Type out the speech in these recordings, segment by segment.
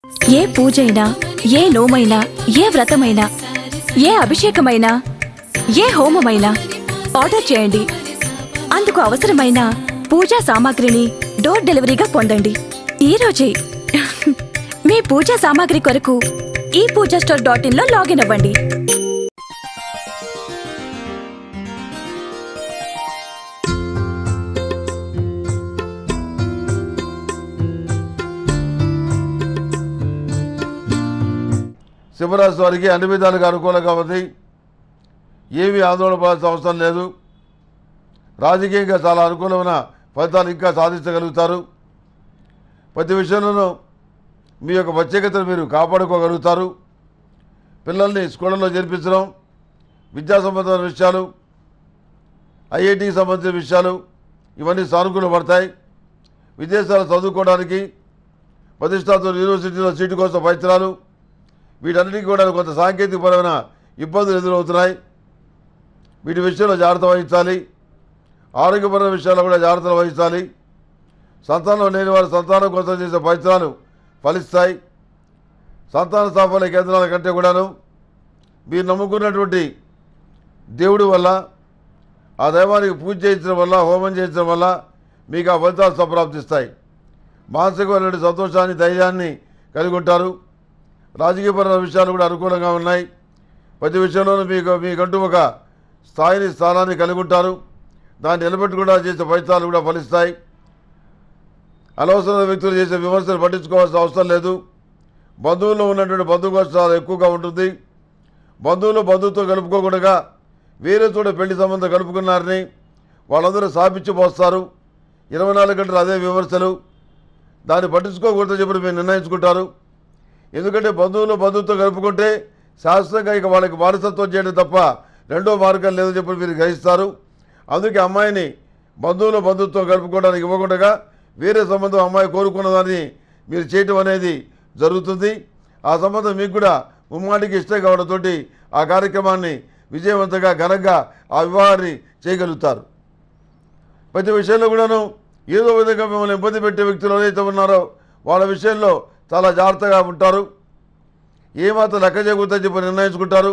ఏ పూజైనా ఏ నోమైనా ఏ వ్రతమైనా ఏ అభిషేకమైనా ఏ హోమమైనా ఆర్డర్ చేయండి అందుకు అవసరమైన పూజా సామాగ్రిని డోర్ డెలివరీగా పొందండి ఈ రోజే మీ పూజా సామాగ్రి కొరకు ఈ పూజా స్టోర్ డాట్ ఇన్ లో లాగిన్ అవ్వండి సింహరాశి వారికి అన్ని విధాలుగా అనుకూలంగా ఉంది ఏమీ ఆందోళన పడాల్సిన అవసరం లేదు రాజకీయంగా చాలా అనుకూలమైన ఫలితాలు ఇంకా సాధించగలుగుతారు ప్రతి విషయంలోనూ మీ యొక్క ప్రత్యేకతను మీరు కాపాడుకోగలుగుతారు పిల్లల్ని స్కూళ్ళలో చేర్పించడం విద్యా సంబంధమైన విషయాలు ఐఐటికి సంబంధించిన విషయాలు ఇవన్నీ సానుకూల పడతాయి విదేశాలు చదువుకోవడానికి ప్రతిష్టాత్మక యూనివర్సిటీలో సీటు కోసం ప్రయత్నాలు వీటన్నిటికీ కూడా కొంత సాంకేతికపరమైన ఇబ్బందులు ఎదురవుతున్నాయి వీటి విషయంలో జాగ్రత్త వహించాలి ఆరోగ్యపరమైన విషయాల్లో కూడా జాగ్రత్తలు వహించాలి సంతానం లేని వారి సంతానం కోసం చేసే ప్రయత్నాలు ఫలిస్తాయి సంతాన సాఫల్య కేంద్రాల కంటే కూడాను మీరు నమ్ముకున్నటువంటి దేవుడి వల్ల ఆ దైవానికి పూజ చేయించడం వల్ల హోమం చేయించడం వల్ల మీకు ఆ ఫలితాలు సంప్రాప్తిస్తాయి మానసికమైనటువంటి సంతోషాన్ని ధైర్యాన్ని కలిగి ఉంటారు రాజకీయపరమైన విషయాలు కూడా అనుకూలంగా ఉన్నాయి ప్రతి విషయంలోనూ మీకు మీకంటూ ఒక స్థాయిని స్థానాన్ని కలిగి ఉంటారు దాన్ని నిలబెట్టుకుండా చేసే ఫలితాలు కూడా ఫలిస్తాయి అనవసరమైన వ్యక్తులు చేసే విమర్శలు పట్టించుకోవాల్సిన అవసరం లేదు బంధువుల్లో ఉన్నటువంటి బంధుగోష్ఠ చాలా ఎక్కువగా ఉంటుంది బంధువులు బంధువుతో కలుపుకోకుండా వేరే చోట పెళ్లి సంబంధం కలుపుకున్నారని వాళ్ళందరూ సాపించి పోస్తారు ఇరవై నాలుగు గంటలు అదే విమర్శలు దాన్ని పట్టించుకోకూడదని చెప్పి మీరు నిర్ణయించుకుంటారు ఎందుకంటే బంధువులు బంధువుతో కలుపుకుంటే శాస్త్రంగా ఇక వాళ్ళకి వారసత్వం చేయడం తప్ప రెండో మార్గం లేదని చెప్పి మీరు గ్రహిస్తారు అందుకే అమ్మాయిని బంధువులు బంధుత్వం కలుపుకోవడానికి ఇవ్వకుండా వేరే సంబంధం అమ్మాయి కోరుకున్నదాన్ని మీరు చేయటం అనేది జరుగుతుంది ఆ సంబంధం మీకు కూడా ముమ్మాటికి ఇష్టం కావడంతో ఆ కార్యక్రమాన్ని విజయవంతంగా ఘనంగా ఆ వివాహాన్ని చేయగలుగుతారు ప్రతి విషయంలో కూడాను ఏదో విధంగా మిమ్మల్ని ఇబ్బంది పెట్టే వ్యక్తులు ఎవరైతే ఉన్నారో వాళ్ళ విషయంలో చాలా జాగ్రత్తగా ఉంటారు ఏమాత్రం లెక్క చేయకూడదని చెప్పి నిర్ణయించుకుంటారు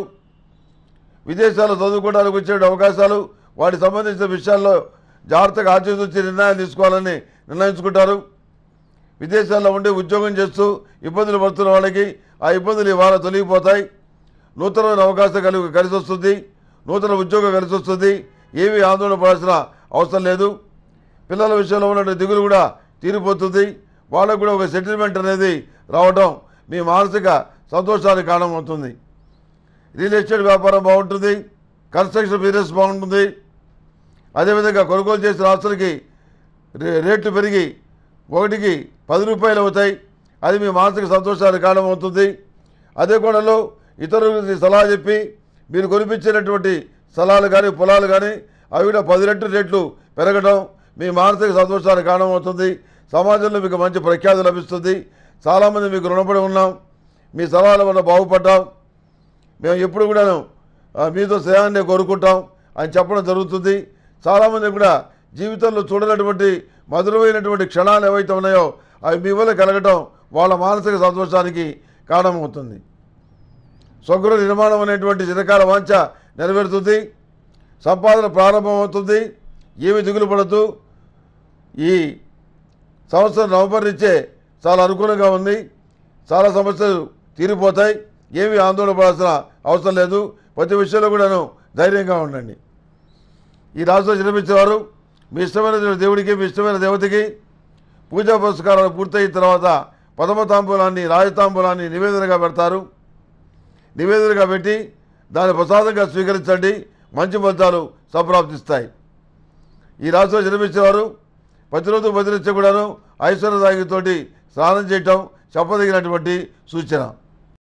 విదేశాల్లో చదువుకోవడానికి వచ్చే అవకాశాలు వాటికి సంబంధించిన విషయాల్లో జాగ్రత్తగా ఆచితూచి నిర్ణయాలు తీసుకోవాలని నిర్ణయించుకుంటారు విదేశాల్లో ఉండి ఉద్యోగం చేస్తూ ఇబ్బందులు పడుతున్న వాళ్ళకి ఆ ఇబ్బందులు ఇవాళ తొలగిపోతాయి నూతనమైన అవకాశం కలిగి కలిసి వస్తుంది నూతన ఉద్యోగం కలిసి వస్తుంది ఏమీ ఆందోళన పడాల్సిన అవసరం లేదు పిల్లల విషయంలో ఉన్నటువంటి దిగులు కూడా తీరిపోతుంది వాళ్ళకు కూడా ఒక సెటిల్మెంట్ అనేది రావడం మీ మానసిక సంతోషానికి కారణమవుతుంది రియల్ ఎస్టేట్ వ్యాపారం బాగుంటుంది కన్స్ట్రక్షన్ బిజినెస్ బాగుంటుంది అదేవిధంగా కొనుగోలు చేసిన ఆస్తులకి రే- రేట్లు పెరిగి ఒకటికి పది రూపాయలు అవుతాయి అది మీ మానసిక సంతోషానికి కారణమవుతుంది అదే కోణంలో ఇతరులకి సలహా చెప్పి మీరు కొనిపించినటువంటి స్థలాలు కానీ పొలాలు కానీ అవి కూడా పది రెట్లు రేట్లు పెరగడం మీ మానసిక సంతోషానికి కారణమవుతుంది సమాజంలో మీకు మంచి ప్రఖ్యాతి లభిస్తుంది చాలామంది మీకు రుణపడి ఉన్నాం మీ సలహాల వల్ల బాగుపడ్డాం మేము ఎప్పుడు కూడాను ఆ, మీతో స్నేహాన్ని కోరుకుంటాం అని చెప్పడం జరుగుతుంది చాలామంది కూడా జీవితంలో చూడనటువంటి మధురమైనటువంటి క్షణాలు ఏవైతే ఉన్నాయో అవి మీ వల్ల కలగటం వాళ్ళ మానసిక సంతోషానికి కారణమవుతుంది స్వగృహ నిర్మాణం అనేటువంటి చిరకాల వాంఛ నెరవేరుతుంది సంపాదన ప్రారంభమవుతుంది ఏమి దిగులు పడద్దు ఈ సంవత్సరం నవంబర్ నుంచే చాలా అనుకూలంగా ఉంది చాలా సమస్యలు తీరిపోతాయి ఏమీ ఆందోళన పడాల్సిన అవసరం లేదు ప్రతి విషయంలో కూడాను ధైర్యంగా ఉండండి ఈ రాశిలో జన్మించేవారు మీ ఇష్టమైన దేవుడికి మీ ఇష్టమైన దేవతకి పూజా పురస్కారాలు పూర్తయిన తర్వాత పదమ తాంబూలాన్ని రాజతాంబూలాన్ని నివేదనగా పెడతారు నివేదనగా పెట్టి దాన్ని ప్రసాదంగా స్వీకరించండి మంచి ఫలితాలు సంప్రాప్తిస్తాయి ఈ రాశిలో జన్మించేవారు ప్రతిరోజు భద్రించ కూడాను ఐశ్వర్యదాగితోటి స్నానం చేయటం చెప్పదగినటువంటి సూచన